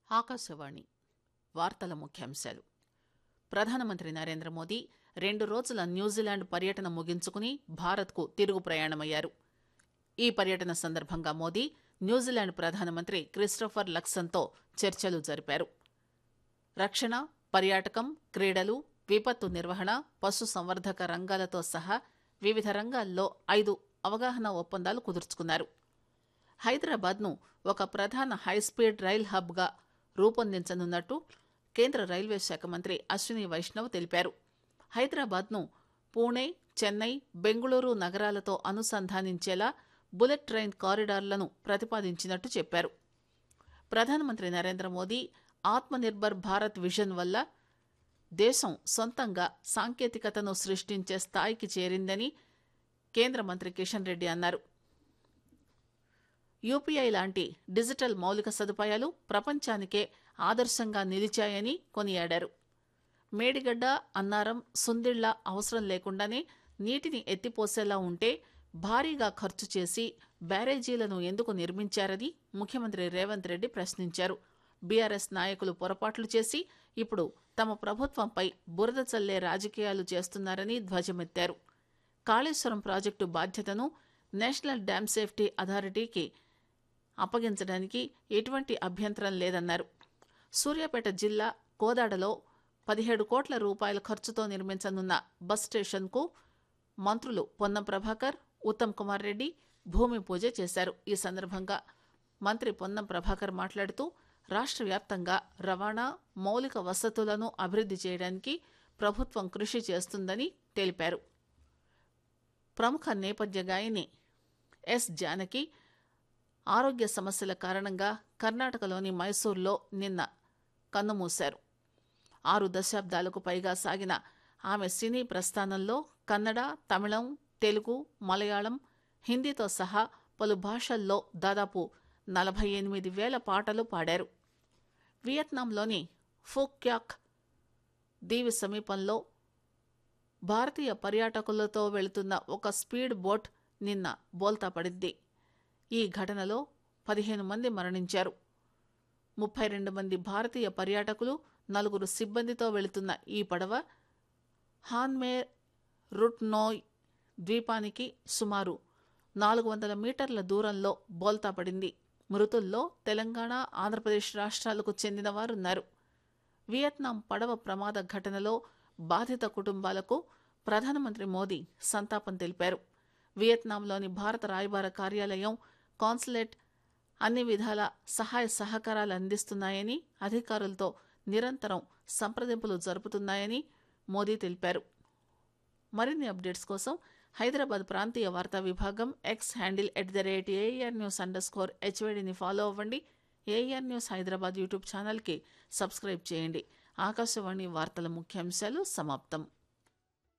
ఆకాశవాణి వార్తల ముఖ్యాంశాలు ప్రధానమంత్రి నరేంద్ర మోదీ రెండు రోజుల న్యూజిలాండ్ పర్యటన ముగించుకుని భారత్కు తిరుగు ప్రయాణమయ్యారు ఈ పర్యటన సందర్భంగా మోదీ న్యూజిలాండ్ ప్రధానమంత్రి క్రిస్టోఫర్ లక్సన్తో చర్చలు జరిపారు రక్షణ పర్యాటకం క్రీడలు విపత్తు నిర్వహణ పశు సంవర్ధక రంగాలతో సహా వివిధ రంగాల్లో ఐదు అవగాహన ఒప్పందాలు కుదుర్చుకున్నారు హైదరాబాద్ను ఒక ప్రధాన హైస్పీడ్ రైల్ హబ్గా రూపొందించనున్నట్టు కేంద్ర రైల్వే శాఖ మంత్రి అశ్విని వైష్ణవ్ తెలిపారు హైదరాబాద్ను పూణే చెన్నై బెంగళూరు నగరాలతో అనుసంధానించేలా బుల్లెట్ ట్రైన్ కారిడార్లను ప్రతిపాదించినట్టు చెప్పారు ప్రధానమంత్రి నరేంద్ర మోదీ ఆత్మనిర్భర్ భారత్ విజన్ వల్ల దేశం సొంతంగా సాంకేతికతను సృష్టించే స్థాయికి చేరిందని కేంద్ర మంత్రి కిషన్ రెడ్డి అన్నారు యూపీఐ లాంటి డిజిటల్ మౌలిక సదుపాయాలు ప్రపంచానికే ఆదర్శంగా నిలిచాయని కొనియాడారు మేడిగడ్డ అన్నారం సుందిళ్ల అవసరం లేకుండానే నీటిని ఎత్తిపోసేలా ఉంటే భారీగా ఖర్చు చేసి బ్యారేజీలను ఎందుకు నిర్మించారని ముఖ్యమంత్రి రేవంత్ రెడ్డి ప్రశ్నించారు బీఆర్ఎస్ నాయకులు పొరపాట్లు చేసి ఇప్పుడు తమ ప్రభుత్వంపై బురద చల్లే రాజకీయాలు చేస్తున్నారని ధ్వజమెత్తారు కాళేశ్వరం ప్రాజెక్టు బాధ్యతను నేషనల్ డ్యామ్ సేఫ్టీ అథారిటీకి అప్పగించడానికి ఎటువంటి అభ్యంతరం లేదన్నారు సూర్యాపేట జిల్లా కోదాడలో పదిహేడు కోట్ల రూపాయల ఖర్చుతో నిర్మించనున్న బస్ స్టేషన్కు మంత్రులు పొన్నం ప్రభాకర్ ఉత్తమ్ కుమార్ రెడ్డి భూమి పూజ చేశారు ఈ సందర్భంగా మంత్రి పొన్నం ప్రభాకర్ మాట్లాడుతూ రాష్ట్ర వ్యాప్తంగా రవాణా మౌలిక వసతులను అభివృద్ధి చేయడానికి ప్రభుత్వం కృషి చేస్తుందని తెలిపారు ప్రముఖ నేపథ్య గాయని ఎస్ జానకి ఆరోగ్య సమస్యల కారణంగా కర్ణాటకలోని మైసూర్లో నిన్న కన్నుమూశారు ఆరు దశాబ్దాలకు పైగా సాగిన ఆమె సినీ ప్రస్థానంలో కన్నడ తమిళం తెలుగు మలయాళం హిందీతో సహా పలు భాషల్లో దాదాపు నలభై ఎనిమిది వేల పాటలు పాడారు వియత్నాంలోని ఫుక్యాక్ దీవి సమీపంలో భారతీయ పర్యాటకులతో వెళుతున్న ఒక స్పీడ్ బోట్ నిన్న బోల్తా పడింది ఈ ఘటనలో పదిహేను మంది మరణించారు ముప్పై రెండు మంది భారతీయ పర్యాటకులు నలుగురు సిబ్బందితో వెళుతున్న ఈ పడవ హాన్మేర్ రుట్నోయ్ ద్వీపానికి సుమారు నాలుగు వందల మీటర్ల దూరంలో బోల్తా పడింది మృతుల్లో తెలంగాణ ఆంధ్రప్రదేశ్ రాష్ట్రాలకు చెందిన వారున్నారు వియత్నాం పడవ ప్రమాద ఘటనలో బాధిత కుటుంబాలకు ప్రధానమంత్రి మోదీ సంతాపం తెలిపారు వియత్నాంలోని భారత రాయబార కార్యాలయం కాన్సులేట్ అన్ని విధాల సహాయ సహకారాలు అందిస్తున్నాయని అధికారులతో నిరంతరం సంప్రదింపులు జరుపుతున్నాయని మోదీ తెలిపారు మరిన్ని అప్డేట్స్ కోసం హైదరాబాద్ ప్రాంతీయ వార్తా విభాగం X handle at the rate AIR news underscore హెచ్వేడిని ఫాలో అవ్వండి ఏఆర్ న్యూస్ హైదరాబాద్ యూట్యూబ్ ఛానల్కి సబ్స్క్రైబ్ చేయండి ఆకాశవాణి వార్తల ముఖ్యాంశాలు సమాప్తం